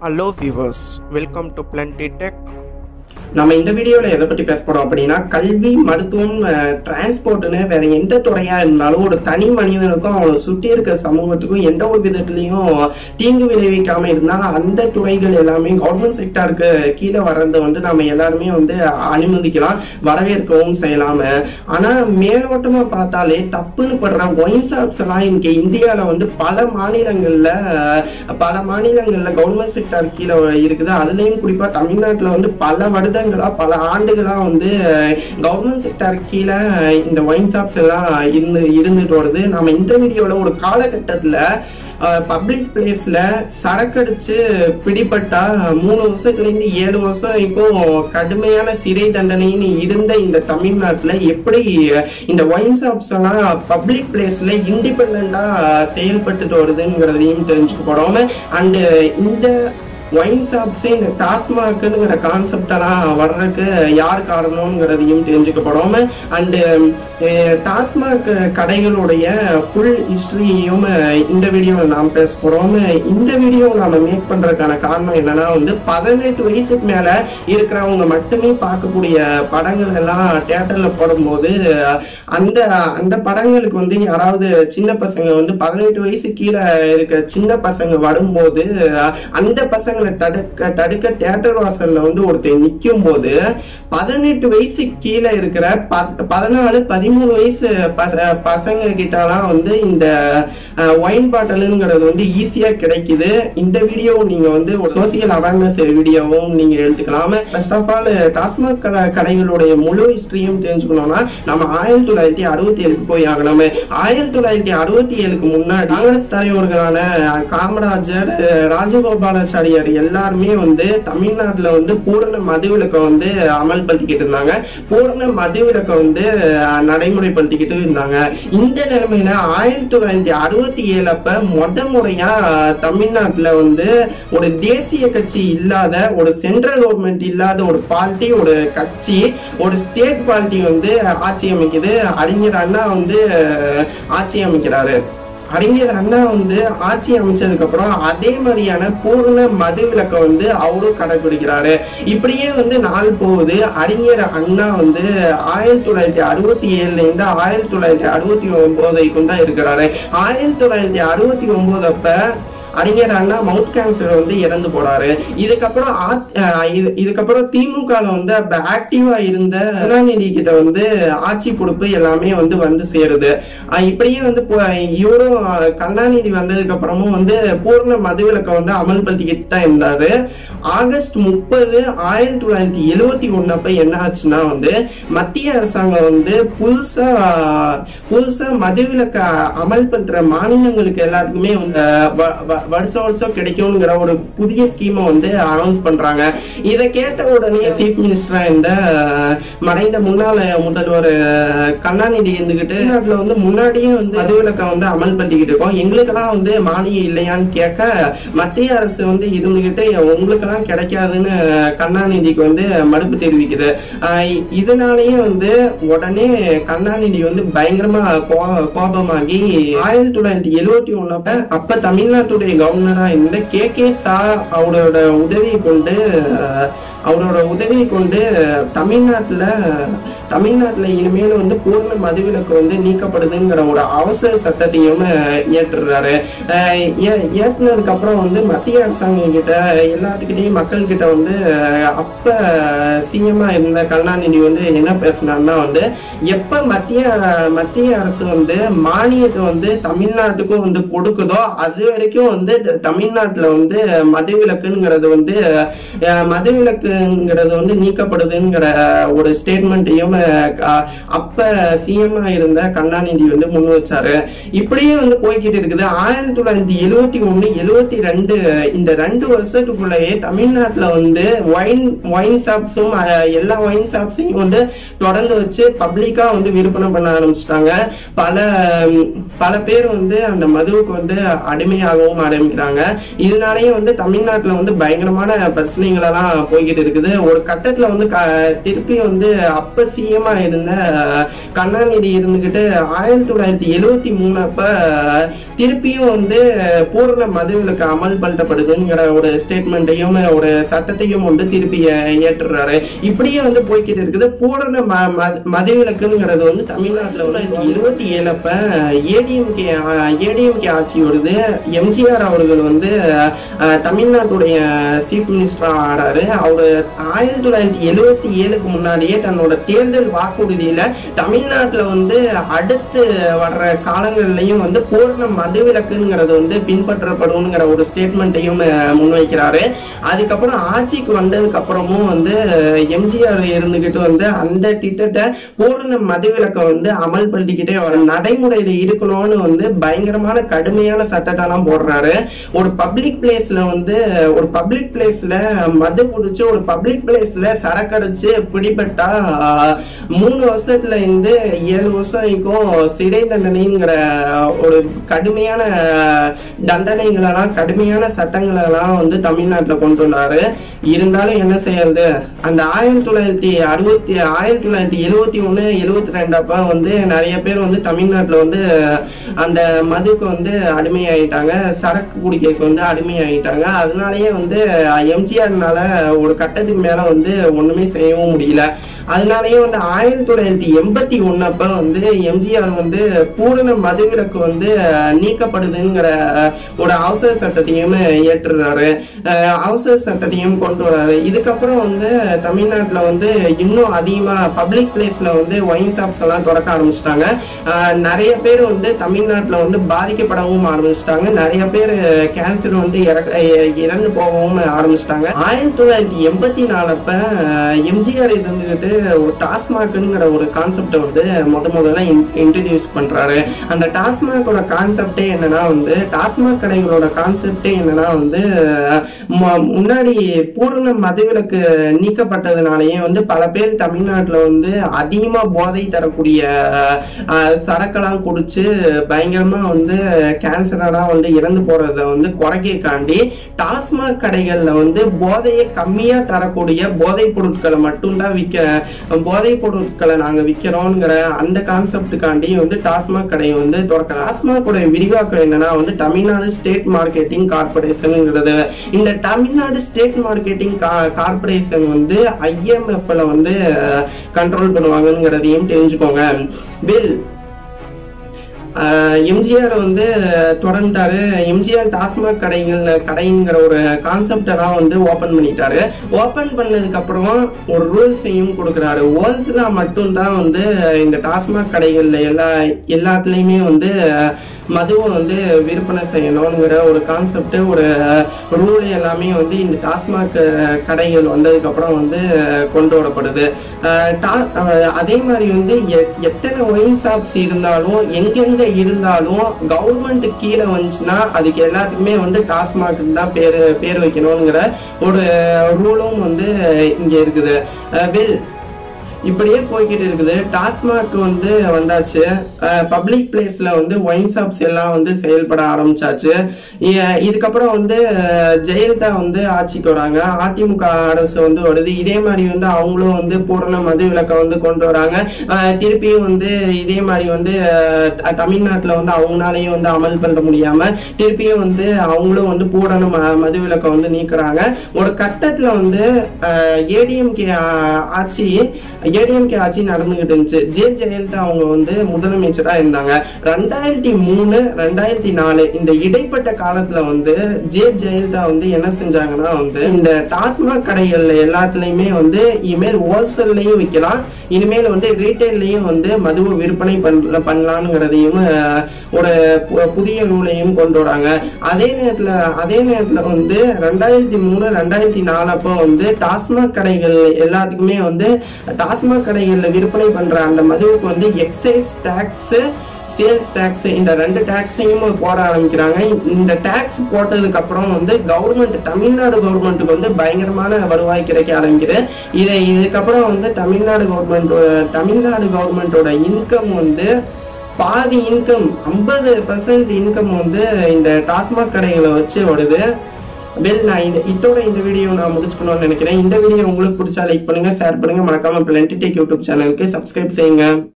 hello viewers welcome to Blendy tech நம்ம இந்த வீடியோவில் எதை பற்றி பேச போறோம் அப்படின்னா கல்வி மருத்துவம் டிரான்ஸ்போர்ட்னு வேற எந்த துறையா இருந்தாலும் ஒரு தனி மனிதனுக்கும் அவனை சுற்றி இருக்க சமூகத்துக்கும் எந்த ஒரு விதத்துலையும் தீங்கு விளைவிக்காம இருந்தா அந்த துறைகள் எல்லாமே கவர்மெண்ட் செக்டாருக்கு கீழே வர்றதை வந்து நம்ம எல்லாருமே வந்து அனுமதிக்கலாம் வரவேற்கவும் செய்யலாம் ஆனா மேலோட்டமா பார்த்தாலே தப்புன்னு படுற ஒயின் ஷாப்ஸ் எல்லாம் இங்க இந்தியாவில் வந்து பல மாநிலங்கள்ல பல மாநிலங்கள்ல கவர்மெண்ட் செக்டார் கீழே இருக்குது அதுலயும் குறிப்பா தமிழ்நாட்டுல வந்து பல வருடங்களா பல ஆண்டுகளா வந்து கவர்மெண்ட் செக்டார் கீழே இந்த ஒயின் ஷாப்ஸ் எல்லாம் இருந்து இருந்துட்டு வருது நம்ம இந்த வீடியோல ஒரு காலகட்டத்துல பப்ளிக் பிளேஸ்ல சரக்கடிச்சு பிடிபட்டா மூணு வருஷத்துல இருந்து ஏழு வருஷம் வரைக்கும் கடுமையான சிறை தண்டனைன்னு இருந்த இந்த தமிழ்நாட்டுல எப்படி இந்த ஒயின் ஷாப்ஸ் எல்லாம் பப்ளிக் பிளேஸ்ல இண்டிபெண்டா செயல்பட்டுட்டு வருதுங்கிறதையும் தெரிஞ்சுக்க போறோம் அண்ட் இந்த ஒயின் ஷாப்ஸே இந்த டாஸ்மாக்ங்கிற கான்செப்டெல்லாம் வர்றதுக்கு யார் காரணம்ங்கிறதையும் தெரிஞ்சுக்கப்படும் அண்டு டாஸ்மாக் கடைகளுடைய ஃபுல் ஹிஸ்ட்ரியையும் இந்த வீடியோவில் நாம் பேச போகிறோம் இந்த வீடியோ நாம் மேக் பண்ணுறதுக்கான காரணம் என்னன்னா வந்து பதினெட்டு வயசுக்கு மேலே இருக்கிறவங்க மட்டுமே பார்க்கக்கூடிய படங்கள் எல்லாம் தேட்டரில் போடும்போது அந்த அந்த படங்களுக்கு வந்து யாராவது சின்ன பசங்க வந்து பதினெட்டு வயசு கீழே இருக்க சின்ன பசங்க வரும்போது அந்த பசங்களை தடுக்க தடுக்க தேட்டர் வாசல்ல வந்து ஒருத்தர் நிற்கும் போது பதினெட்டு வயசு கீழே இருக்கிற பதினாலு பதிமூணு வயசு பசங்க கிட்டலாம் வந்து இந்த ஒயின் பாட்டலுங்கிறது வந்து ஈஸியா கிடைக்குது இந்த வீடியோ நீங்க வந்து சோசியல் அவேர்னஸ் வீடியோவும் நீங்க எடுத்துக்கலாம் ஃபர்ஸ்ட் ஆஃப் ஆல் டாஸ்மாக் கடை கடைகளுடைய முழு ஹிஸ்டரியும் தெரிஞ்சுக்கணும்னா நம்ம ஆயிரத்தி தொள்ளாயிரத்தி அறுபத்தி ஏழுக்கு போய் ஆகணும் ஆயிரத்தி தொள்ளாயிரத்தி அறுபத்தி ஏழுக்கு முன்னாடி காங்கிரஸ் தலைவர்களான காமராஜர் ராஜகோபாலாச்சாரியார் எல்லாருமே வந்து தமிழ்நாட்டுல வந்து பூரண மதுவிலக்கை வந்து அமல்படுத்திக்கிட்டு இருந்தாங்க பூரண மதுவிலக்கை வந்து நடைமுறைப்படுத்திக்கிட்டு இருந்தாங்க இந்த நிலைமையில ஆயிரத்தி தொள்ளாயிரத்தி அறுபத்தி ஏழு அப்ப முத முறையா தமிழ்நாட்டுல வந்து ஒரு தேசிய கட்சி இல்லாத ஒரு சென்ட்ரல் கவர்மெண்ட் இல்லாத ஒரு பார்ட்டி ஒரு கட்சி ஒரு ஸ்டேட் பார்ட்டி வந்து ஆட்சி அமைக்குது அறிஞர் அண்ணா வந்து ஆட்சி அமைக்கிறாரு அறிஞர் அண்ணா வந்து ஆட்சி அமைச்சதுக்கு அப்புறம் அதே மாதிரியான பூர்ண மது விலக்கை வந்து அவரும் கடைபிடிக்கிறாரு இப்படியே வந்து நாள் போகுது அறிஞர் அண்ணா வந்து ஆயிரத்தி தொள்ளாயிரத்தி அறுபத்தி ஏழுல இருந்து ஆயிரத்தி தொள்ளாயிரத்தி அறுபத்தி ஒன்பதுக்கும் தான் இருக்கிறாரு ஆயிரத்தி தொள்ளாயிரத்தி அறுபத்தி ஒன்பது அப்ப அறிஞர் அண்ணா மவுத் கேன்சர் வந்து இறந்து போனாரு இதுக்கப்புறம் இதுக்கப்புறம் திமுக வந்து அப்ப ஆக்டிவா இருந்த கருணாநிதி கிட்ட வந்து ஆட்சி பொறுப்பு எல்லாமே வந்து வந்து சேருது இப்படியே வந்து இவரும் கருணாநிதி வந்ததுக்கு அப்புறமும் வந்து பூர்ண மதுவிலக்கை வந்து அமல்படுத்திக்கிட்டு தான் இருந்தாரு ஆகஸ்ட் முப்பது ஆயிரத்தி தொள்ளாயிரத்தி எழுவத்தி ஒன்னு அப்ப என்ன ஆச்சுன்னா வந்து மத்திய அரசாங்கம் வந்து புதுசா புதுசா மதுவிலக்க அமல் பண்ற மாநிலங்களுக்கு எல்லாத்துக்குமே வந்து வருஷம் வருஷம் கிடைக்கும்ங்கிற ஒரு புதிய ஸ்கீமை வந்து அனௌன்ஸ் பண்றாங்க இதை கேட்ட உடனே சீஃப் மினிஸ்டரா இந்த மறைந்த முன்னாள் முதல்வர் கருணாநிதி இருந்துகிட்டு நாட்டுல வந்து முன்னாடியே வந்து மதுவிலக்கை வந்து அமல்படுத்திக்கிட்டு இருக்கோம் எங்களுக்கெல்லாம் வந்து மானியம் இல்லையான்னு கேட்க மத்திய அரசு வந்து இருந்துகிட்டு உங்களுக்கெல்லாம் கிடைக்காதுன்னு கருணாநிதிக்கு வந்து மறுப்பு தெரிவிக்குது இதனாலேயே வந்து உடனே கருணாநிதி வந்து பயங்கரமா கோபமாகி ஆயிரத்தி தொள்ளாயிரத்தி எழுவத்தி ஒன்னு அப்ப தமிழ்நாட்டுடைய கவர்னரா இருந்த கே கே சா அவரோட உதவியை கொண்டு அவரோட உதவியை கொண்டு தமிழ்நாட்டுல தமிழ்நாட்டுல இனிமேல் வந்து பூர்ண மதுவிலக்கு வந்து நீக்கப்படுதுங்கிற ஒரு அவசர சட்டத்தையும் ஏற்றுறாரு ஏற்றினதுக்கு அப்புறம் வந்து மத்திய அரசாங்கம் கிட்ட எல்லாத்துக்கிட்டையும் மக்கள் கிட்ட வந்து அப்ப சிஎம்மா இருந்த கருணாநிதி வந்து என்ன பேசினார்னா வந்து எப்ப மத்திய மத்திய அரசு வந்து மானியத்தை வந்து தமிழ்நாட்டுக்கும் வந்து கொடுக்குதோ அது வரைக்கும் வந்து தமிழ்நாட்டுல வந்து மதுவிலக்குங்கிறது வந்து மதுவிலக்குங்கிறது வந்து நீக்கப்படுதுங்கிற ஒரு ஸ்டேட்மெண்ட்டையும் அப்ப சிஎம்ஆ இருந்த கருணாநிதி வந்து முன் வச்சாரு இப்படியே வந்து போய்கிட்டு இருக்குது ஆயிரத்தி தொள்ளாயிரத்தி எழுவத்தி ஒண்ணு எழுவத்தி ரெண்டு இந்த ரெண்டு வருஷத்துக்குள்ளேயே தமிழ்நாட்டுல வந்து ஒயின் ஒயின் ஷாப்ஸும் எல்லா ஒயின் ஷாப்ஸையும் வந்து தொடர்ந்து வச்சு பப்ளிக்கா வந்து விற்பனை பண்ண ஆரம்பிச்சிட்டாங்க பல பல பேர் வந்து அந்த மதுவுக்கு வந்து அடிமையாகவும் ஆரம்பிக்கிறாங்க இதனாலேயே வந்து தமிழ்நாட்டுல வந்து பயங்கரமான பிரச்சனைகள் எல்லாம் போய்கிட்டு இருக்குது ஒரு கட்டத்துல வந்து க- திருப்பி வந்து அப்ப சிஎம்மா இருந்த கருணாநிதி இருந்துகிட்டு ஆயிரத்தி தொள்ளாயிரத்தி எழுவத்தி மூணு அப்ப திருப்பியும் வந்து பூரண மதுவிலக்கு அமல்படுத்தப்படுதுங்கிற ஒரு ஸ்டேட்மெண்ட்டையும் ஒரு சட்டத்தையும் வந்து திருப்பி ஏ- ஏற்றுறாரு இப்படியே வந்து போய்கிட்டு இருக்குது பூரண ம- ம- மதுவிலக்குங்கிறது வந்து தமிழ்நாட்டில் வந்து எழுபத்தி ஏழு அப்ப ஏடிஎம்கே ஏடிஎம்கே ஆட்சி வருது எம்ஜிஆர் அவர்கள் வந்து அஹ், தமிழ்நாட்டுடைய சீஃப் மினிஸ்டர் ஆறாரு அவர் ஆயிரத்தி தொள்ளாயிரத்தி எழுவத்தி ஏழுக்கு முன்னாடியே தன்னோட தேர்தல் வாக்குறுதியில தமிழ்நாட்டுல வந்து அடுத்து வர்ற காலங்கள்லயும் வந்து பூரண மதுவிலக்குங்கிறது வந்து பின்பற்றப்படும்ங்கிற ஒரு ஸ்டேட்மெண்ட்டையும் முன்வைக்கிறாரு அதுக்கப்புறம் ஆட்சிக்கு வந்ததுக்கு அப்புறமும் வந்து எம்ஜிஆர் இருந்துகிட்டு வந்து அந்த திட்டத்தை பூரண மதுவிலக்கை வந்து அமல்படுத்திக்கிட்டே வர நடைமுறையில இருக்கணும்னு வந்து பயங்கரமான கடுமையான சட்டத்தெல்லாம் போடுறாரு ஒரு பப்ளிக் பிளேஸ்ல வந்து ஒரு பப்ளிக் பிளேஸ்ல மது குடிச்சு ஒரு பப்ளிக் பிளேஸ்ல சரக்கடிச்சு பிடிபட்டா ஆஹ், மூணு வருஷத்துல இருந்து ஏழு வருஷம் வரைக்கும் சிறை தண்டனைங்கிற ஒரு கடுமையான தண்டனைகளெல்லாம் கடுமையான சட்டங்களெல்லாம் வந்து தமிழ்நாட்டுல கொண்டு வந்தாரு இருந்தாலும் என்ன செய்யறது அந்த ஆயிரத்தி தொள்ளாயிரத்தி அறுபத்தி ஆயிரத்தி தொள்ளாயிரத்தி எழுவத்தி ஒண்ணு எழுவத்தி ரெண்டு அப்ப வந்து நிறைய பேர் வந்து தமிழ்நாட்டுல வந்து அந்த மதுக்கு வந்து அடிமையாயிட்டாங்க சரக்கு குடிக்கிறதுக்கு வந்து அடிமையாயிட்டாங்க அதனாலயே வந்து எம்ஜிஆர்னால ஒரு கட்டத்துக்கு மேல வந்து ஒண்ணுமே செய்யவும் முடியல அதனாலயே வந்து ஆயிரத்தி தொள்ளாயிரத்தி எண்பத்தி ஒண்ணு அப்ப வந்து எம்ஜிஆர் வந்து பூரண மதுவிலக்கு வந்து நீக்கப்படுதுங்கிற ஒரு அவசர சட்டத்தையும் ஏற்றுறாரு அஹ் அவசர சட்டத்தையும் கொண்டு வராரு இதுக்கப்புறம் வந்து தமிழ்நாட்டுல வந்து இன்னும் அதிகமா பப்ளிக் பிளேஸ்ல வந்து ஒயின் ஷாப்ஸ் எல்லாம் தொடக்க ஆரம்பிச்சிட்டாங்க நிறைய பேர் வந்து தமிழ்நாட்டுல வந்து பாதிக்கப்படவும் ஆரம்பிச்சிட்டாங்க நிறைய பேர் கேன்சர் வந்து இறக்க- இ- இறந்து போகவும் ஆரம்பிச்சிட்டாங்க ஆயிரத்தி தொள்ளாயிரத்தி எண்பத்தி நாலு அப்ப அஹ், எம்ஜிஆர் இருந்துகிட்டு ஒரு டாஸ்மாக்ங்கிற ஒரு கான்செப்டை வந்து முத முதல்ல இன்ட்ரடியூஸ் பண்றாரு அந்த டாஸ்மாகோட கான்செப்டே என்னன்னா வந்து டாஸ்மாக் கடைகளோட கான்செப்டே என்னன்னா வந்து மு- முன்னாடி பூரண மதுவிலக்கு நீக்கப்பட்டதுனாலயே வந்து பல பேர் தமிழ்நாட்டுல வந்து அதிகமா போதை தரக்கூடிய அஹ், சரக்கெல்லாம் குடிச்சு பயங்கரமா வந்து கேன்சரெல்லாம் வந்து இறந்து போறத வந்து குறைக்காண்டி டாஸ்மாக் கடைகள்ல வந்து போதையை கம்மியா தரக்கூடிய போதைப் பொருட்களை மட்டும்தான் விற்க போதைப் பொருட்களை நாங்க விற்கிறோங்கிற அந்த கான்செப்டுக்காண்டி வந்து டாஸ்மாக் கடையை வந்து திறக்க டாஸ்மாகோட விரிவாக்கம் என்னன்னா வந்து தமிழ்நாடு ஸ்டேட் மார்க்கெட்டிங் கார்பரேஷன்ங்கிறது இந்த தமிழ்நாடு ஸ்டேட் மார்க்கெட்டிங் கார்பரேஷன் வந்து ஐஎம்எஃப்ல வந்து கண்ட்ரோல் பண்ணுவாங்கங்கிறதையும் தெரிஞ்சுக்கோங்க வில் எம்ஜிஆர் வந்து தொடர்ந்தாரு எம்ஜிஆர் டாஸ்மாக் கடைகள் கடைங்கிற ஒரு கான்செப்டெல்லாம் வந்து ஓபன் பண்ணிட்டாரு ஓபன் பண்ணதுக்கு அப்புறம் ஒரு ரூல்ஸையும் கொடுக்குறாரு ஹோல்சேலா மட்டும்தான் வந்து இந்த டாஸ்மாக் கடைகள்ல எல்லா எல்லாத்துலயுமே வந்து மதுவை வந்து விற்பனை செய்யணுங்கிற ஒரு கான்செப்ட் ஒரு ரூல் எல்லாமே வந்து இந்த டாஸ்மாக் கடைகள் வந்ததுக்கு அப்புறம் வந்து கொண்டு வரப்படுது அஹ் டா- அஹ் அதே மாதிரி வந்து எ- எத்தனை ஒயின் ஷாப்ஸ் இருந்தாலும் எங்கெங்க இருந்தாலும் கவர்மெண்ட் கீழே வந்துச்சுன்னா அதுக்கு எல்லாத்துக்குமே வந்து டாஸ்மாக் தான் பேர் பேர் வைக்கணுங்கிற ஒரு ரூலும் வந்து இங்க இருக்குது வெல் இப்படியே போய்கிட்டு இருக்குது டாஸ்மாக் வந்து வந்தாச்சு பப்ளிக் பிளேஸ்ல வந்து ஒயின் ஷாப்ஸ் எல்லாம் வந்து செயல்பட ஆரம்பிச்சாச்சு இ- இதுக்கப்புறம் வந்து அஹ், ஜெயலலிதா வந்து ஆட்சிக்கு வராங்க அதிமுக அரசு வந்து வருது இதே மாதிரி வந்து அவங்களும் வந்து பூரண மது விலக்கை வந்து கொண்டு வராங்க அஹ், திருப்பியும் வந்து இதே மாதிரி வந்து அஹ், த- தமிழ்நாட்டுல வந்து அவங்களாலையும் வந்து அமல் பண்ண முடியாம திருப்பியும் வந்து அவங்களும் வந்து பூரண ம- மது விலக்கை வந்து நீக்குறாங்க ஒரு கட்டத்துல வந்து ஏடிஎம்கே ஆட்சி ஏடிஎம்கே ஆட்சி நடந்துகிட்டு இருந்துச்சு ஜே ஜெயலலிதா அவங்க வந்து முதலமைச்சரா இருந்தாங்க ரெண்டாயிரத்தி மூணு ரெண்டாயிரத்தி நாலு இந்த இடைப்பட்ட காலத்துல வந்து ஜே ஜெயலலிதா வந்து என்ன செஞ்சாங்கன்னா வந்து இந்த டாஸ்மாக் கடைகள்ல எல்லாத்துலயுமே வந்து இனிமேல் ஹோல்சேல்லையும் விற்கலாம் இனிமேல் வந்து ரீட்டைல்லையும் வந்து மதுவை விற்பனை பண்ண பண்ணலாம்ங்கிறதையும் அஹ், ஒரு பு- புதிய ரூலையும் கொண்டு வராங்க அதே நேரத்துல அதே நேரத்துல வந்து ரெண்டாயிரத்தி மூணு ரெண்டாயிரத்தி நாலு அப்போ வந்து டாஸ்மாக் கடைகள் எல்லாத்துக்குமே வந்து டாஸ்மாக் கடைகள்ல விற்பனை பண்ற அந்த மதுவுக்கு வந்து எக்ஸைஸ் டாக்ஸ் சேல்ஸ் டாக்ஸ் இந்த ரெண்டு டாக்ஸையும் போட ஆரம்பிக்கிறாங்க இந்த டாக்ஸ் போட்டதுக்கு அப்புறம் வந்து கவர்மெண்ட் தமிழ்நாடு கவர்மெண்ட்டுக்கு வந்து பயங்கரமான வருவாய் கிடைக்க ஆரம்பிக்குது இதை இதுக்கப்புறம் வந்து தமிழ்நாடு கவர்மெண்ட் தமிழ்நாடு கவர்மெண்டோட இன்கம் வந்து பாதி இன்கம் ஐம்பது பர்சன்ட் இன்கம் வந்து இந்த டாஸ்மாக் கடைகளை வச்சு ஓடுது வெல் நான் இந்த இதோட இந்த வீடியோ நான் முடிச்சுக்கணும்னு நினைக்கிறேன் இந்த வீடியோ உங்களுக்கு பிடிச்சா லைக் பண்ணுங்க ஷேர் பண்ணுங்க மறக்காம பிளண்டி டெக் யூடியூப் சேனலுக்கு சப்ஸ்கிரைப் செய்யுங்க